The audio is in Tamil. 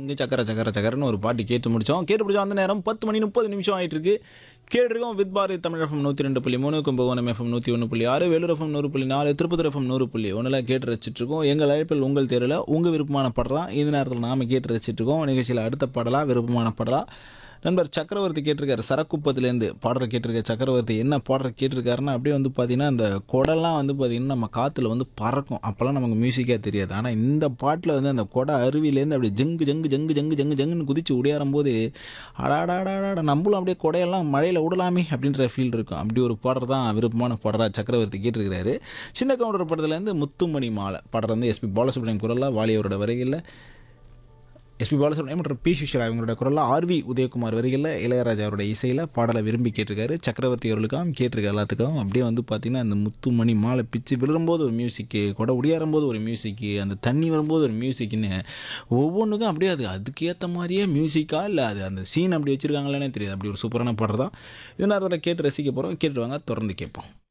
இங்கே சக்கர சக்கர சக்கரன்னு ஒரு பாட்டு கேட்டு முடித்தோம் கேட்டு முடிச்சோம் அந்த நேரம் பத்து மணி முப்பது நிமிஷம் ஆயிட்டு இருக்கு கேட்டிருக்கோம் வித் பாரதி தமிழ் எஃப்எம் நூற்றி ரெண்டு புள்ளி மூணு கும்பகோணம் எஃப்எம் நூற்றி ஒன்று புள்ளி ஆறு வேலூர் எஃப்எம் நூறு புள்ளி நாலு திருப்பத்தூர் எஃப்எம் நூறு புள்ளி ஒன்றில் கேட்டு ரசிச்சிட்ருக்கோம் எங்கள் அழைப்பில் உங்கள் தேர்வில் உங்கள் விருப்பமான படலாம் இந்த நேரத்தில் நாம் கேட்டு ரசிச்சிட்ருக்கோம் நிகழ்ச்சியில் அடுத்த படலாம் விருப்பமான படலாம் நண்பர் சக்கரவர்த்தி கேட்டிருக்காரு சரக்குப்பத்துலேருந்து பாடல் கேட்டிருக்காரு சக்கரவர்த்தி என்ன பாடல் கேட்டிருக்காருன்னா அப்படியே வந்து பார்த்தீங்கன்னா அந்த குடம்லாம் வந்து பார்த்தீங்கன்னா நம்ம காற்றுல வந்து பறக்கும் அப்போல்லாம் நமக்கு மியூசிக்காக தெரியாது ஆனால் இந்த பாட்டில் வந்து அந்த குடை அருவியிலேருந்து அப்படியே ஜங்கு ஜங்கு ஜங்கு ஜங்கு ஜங்கு ஜங்குன்னு குதிச்சு உடையாறும் போது அடாடாடாடா நம்மளும் அப்படியே குடையெல்லாம் மழையில் விடலாமே அப்படின்ற ஃபீல் இருக்கும் அப்படி ஒரு பாடல் தான் விருப்பமான பாடலா சக்கரவர்த்தி கேட்டிருக்கிறாரு சின்ன கவுண்டர் படத்துலேருந்து முத்துமணி மாலை பாடல் வந்து எஸ்பி பாலசுப்ரமணியம் குரலாக வாலியவரோட வரைகளில் எஸ்பி பாலசுப்ரமணியம் மற்றும் பி சுஷிலா இவங்களோட குரலில் ஆர்வி உதயகுமார் வரிகளில் இளையராஜா அவரோட இசையில் பாடலை விரும்பி கேட்டிருக்காரு சக்கரவர்த்தி அவர்களுக்கும் கேட்டிருக்க எல்லாத்துக்கும் அப்படியே வந்து பார்த்திங்கன்னா அந்த முத்துமணி மாலை பிச்சு விழும்போது ஒரு மியூசிக்கு கொடை உடையாறும்போது ஒரு மியூசிக்கு அந்த தண்ணி வரும்போது ஒரு மியூசிக்குன்னு ஒவ்வொன்றுக்கும் அப்படியே அது அதுக்கேற்ற மாதிரியே மியூசிக்காக இல்லை அது அந்த சீன் அப்படி வச்சுருக்காங்களேனே தெரியாது அப்படி ஒரு சூப்பரான பாடல் தான் இது நேரத்தில் கேட்டு ரசிக்க போகிறோம் கேட்டுட்டு வாங்க தொடர்ந்து கேட்போம்